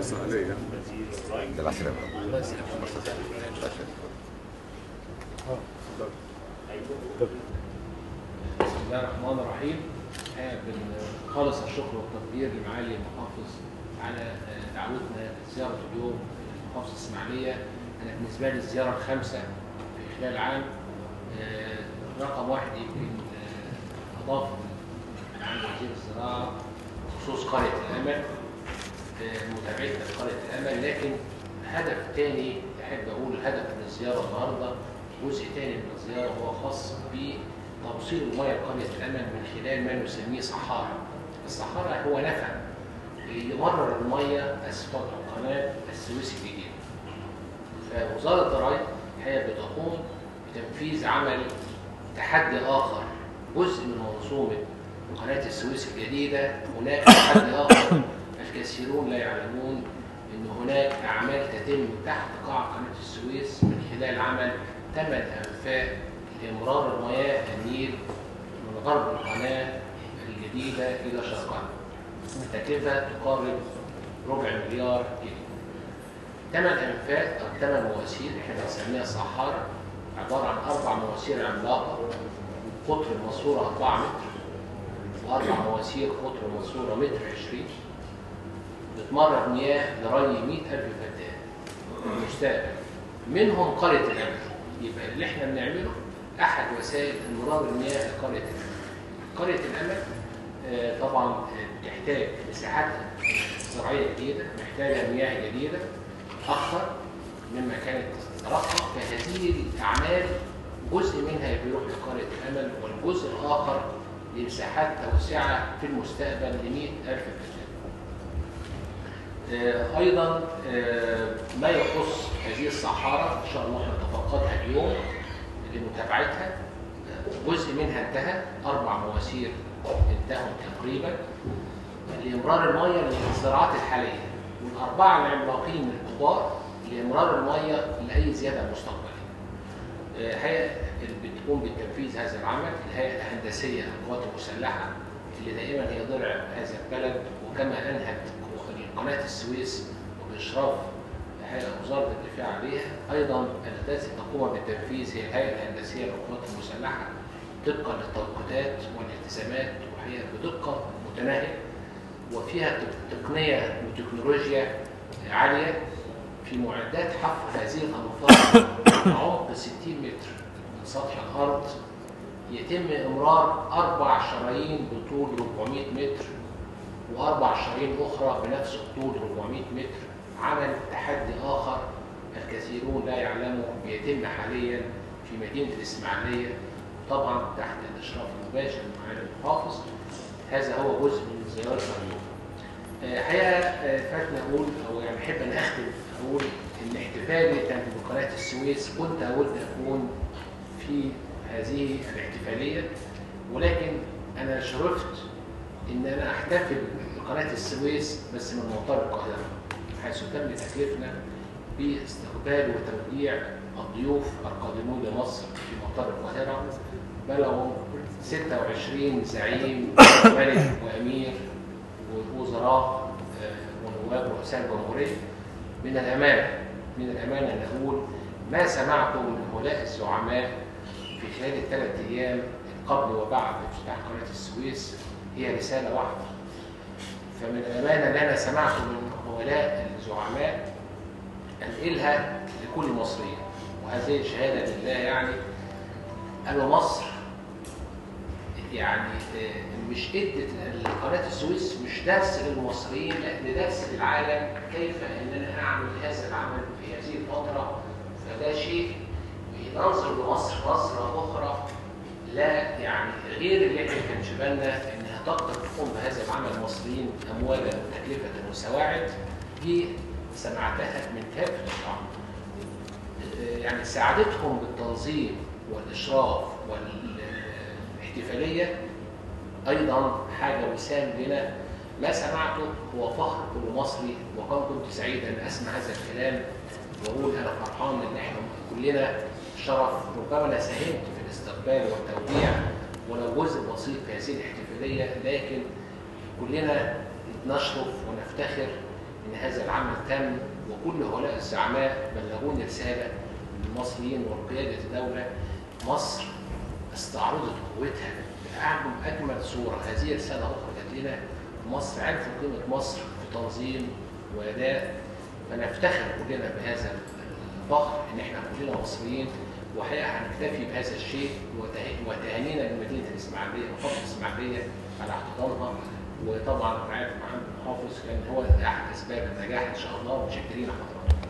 الإسرائيلية ده العسل بسم الله الرحمن الرحيم آه، بخالص الشكر والتقدير لمعالي المحافظ على آه، دعوتنا لزيارة اليوم محافظة الإسماعيلية أنا بالنسبة لي الزيارة الخامسة في خلال عام آه، رقم واحد يمكن آه، أضاف معالي وزير الزراعة بخصوص قرية الأمل آه، متابعتنا لقرية الأمل لكن هدف تاني أحب أقول هدف من الزيارة النهاردة جزء تاني من الزيارة هو خاص بتوصيل المياه لقرية الأمل من خلال ما نسميه صحارى. الصحارى هو نفق يمرر المياه أسفل قناة السويس الجديدة. فوزارة الري هي بتقوم بتنفيذ عمل تحدي آخر جزء من منظومة قناة السويس الجديدة هناك تحدي آخر الكثيرون لا يعلمون أن هناك أعمال تتم تحت قاع قناة السويس من خلال عمل ثمان أنفاق لإمرار المياه النيل من غرب القناة الجديدة إلى شرقها بتكلفة تقارب ربع مليار جنيه. ثمان أنفاق أو ثمان مواسير احنا بنسميها صحارى عبارة عن أربع مواسير عملاقة قطر الماسورة 4 متر وأربع مواسير قطر الماسورة متر 20 بتمرر مياه لري 100000 فدان في المستقبل منهم قرية الأمل يبقى اللي احنا بنعمله أحد وسائل إمرار المياه لقرية الأمل قرية الأمل آه، طبعا آه، بتحتاج مساحاتها زراعية جديدة محتاجة مياه جديدة أكثر مما كانت تتلقى فهذه الأعمال جزء منها بيروح لقرية الأمل والجزء الآخر لمساحات توسعة في المستقبل ل 100000 فدان. آه، ايضا آه، ما يخص هذه الصحارى ان شاء الله هنتفقدها اليوم لمتابعتها آه، جزء منها انتهى اربع مواسير انتهوا تقريبا لامرار الميه للزراعات الحاليه والاربعه العملاقين الكبار لامرار الميه لاي زياده مستقبليه. آه، هيئه اللي بتقوم بالتنفيذ هذا العمل الهيئه الهندسيه للقوات المسلحه اللي دائما هي ضلع هذا البلد وكما انهت قناه السويس وباشراف هيئه وزاره الدفاع عليها ايضا التي تقوم بالتنفيذ هي الهيئه الهندسيه للقوات المسلحه طبقا للتوقيتات والالتزامات وهي بدقه متناهيه وفيها تق- تقنيه وتكنولوجيا عاليه في معدات حفر هذه الانفاق عمق 60 متر من سطح الارض يتم امرار اربع شرايين بطول 400 متر واربع شرايين اخرى بنفس الطول 400 متر عمل تحدي اخر الكثيرون لا يعلموا بيتم حاليا في مدينه الاسماعيليه طبعا تحت الاشراف المباشر من معالي المحافظ هذا هو جزء من زيارتنا اليوم. آه، حقيقه آه، فاتنا اقول او يعني احب ان اختم اقول ان احتفالي كان بقناه السويس كنت اود اكون في هذه الاحتفاليه ولكن انا شرفت ان انا احتفل بقناه السويس بس من مطار القاهره حيث تم تكليفنا باستقبال وتوديع الضيوف القادمون لمصر في مطار القاهره بلغوا 26 زعيم ملك وامير ووزراء آه، ونواب ورؤساء الجمهوريه من الامانه من الامانه ان اقول ما سمعته من هؤلاء الزعماء في خلال الثلاث ايام قبل وبعد افتتاح قناه السويس هي رساله واحده فمن الامانه اللي انا سمعته من هؤلاء الزعماء انقلها لكل مصري وهذه شهاده لله يعني أن مصر يعني آه، مش ادت قناه السويس مش درس للمصريين لا ده درس للعالم كيف ان انا اعمل هذا العمل في هذه الفتره فده شيء ننظر لمصر نظره اخرى لا يعني غير اللي احنا كان في بالنا انها تقدر تقوم بهذا العمل المصريين اموالا وتكلفه وسواعد دي سمعتها من كافه الشعب يعني ساعدتهم بالتنظيم والإشراف والاحتفالية أيضا حاجة وسام لنا ما سمعته هو فخر كل مصري وكان كنت سعيد أن أسمع هذا الكلام وأقول أنا فرحان إن إحنا كلنا شرف ربما أنا ساهمت في الاستقبال والتوديع ولو جزء بسيط في هذه الاحتفالية لكن كلنا نشرف ونفتخر ان هذا العمل تم وكل هؤلاء الزعماء بلغوني رساله للمصريين وقياده الدوله مصر استعرضت قوتها بأعظم أجمل صورة هذه رسالة أخرى لنا مصر عرفت قيمة مصر في تنظيم وأداء فنفتخر كلنا بهذا الفخر إن إحنا كلنا مصريين وحقيقة هنكتفي بهذا الشيء وته- وتهانينا لمدينة الإسماعيلية وفخر الإسماعيلية على احتضانها وطبعا رعاية محمد محافظ كان هو أحد أسباب النجاح إن شاء الله ومتشكرين حضراتكم.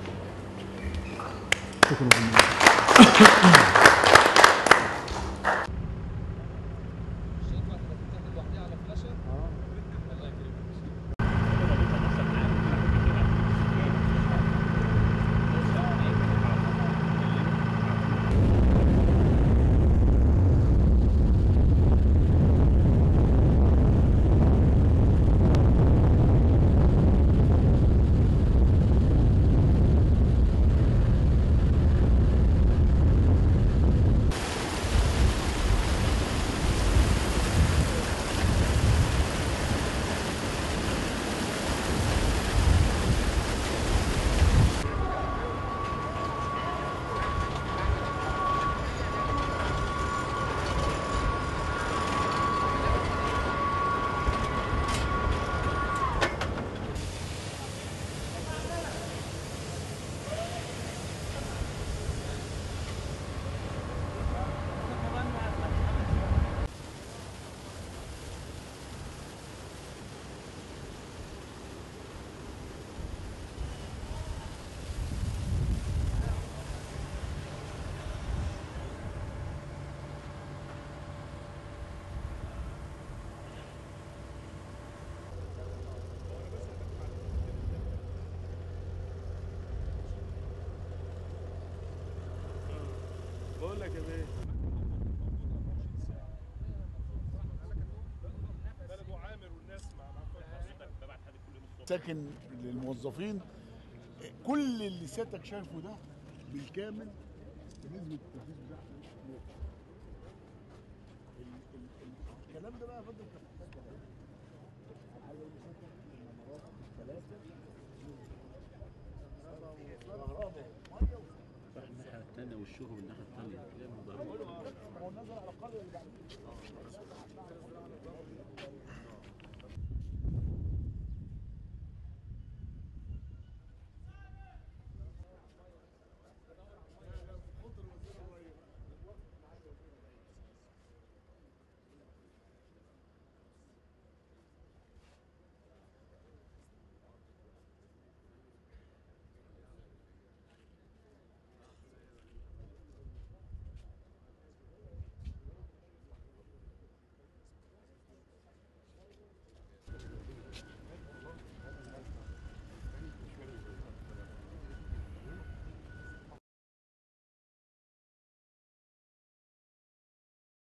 بقول لك يا بيه ده ابو عامر والناس مع مع ساكن للموظفين كل اللي سيادتك شايفه ده بالكامل بنسبه التنفيذ بتاعته ال- ال- ال- الكلام ده بقى يا فندم كان محتاج كلام. عايز أقول لسيادتك إن المناطق الثلاثه كهرباء وميه الناحية التانية والشهب الناحية التانية تلاقي المضاربة. هو نزل على القريه اللي بعدين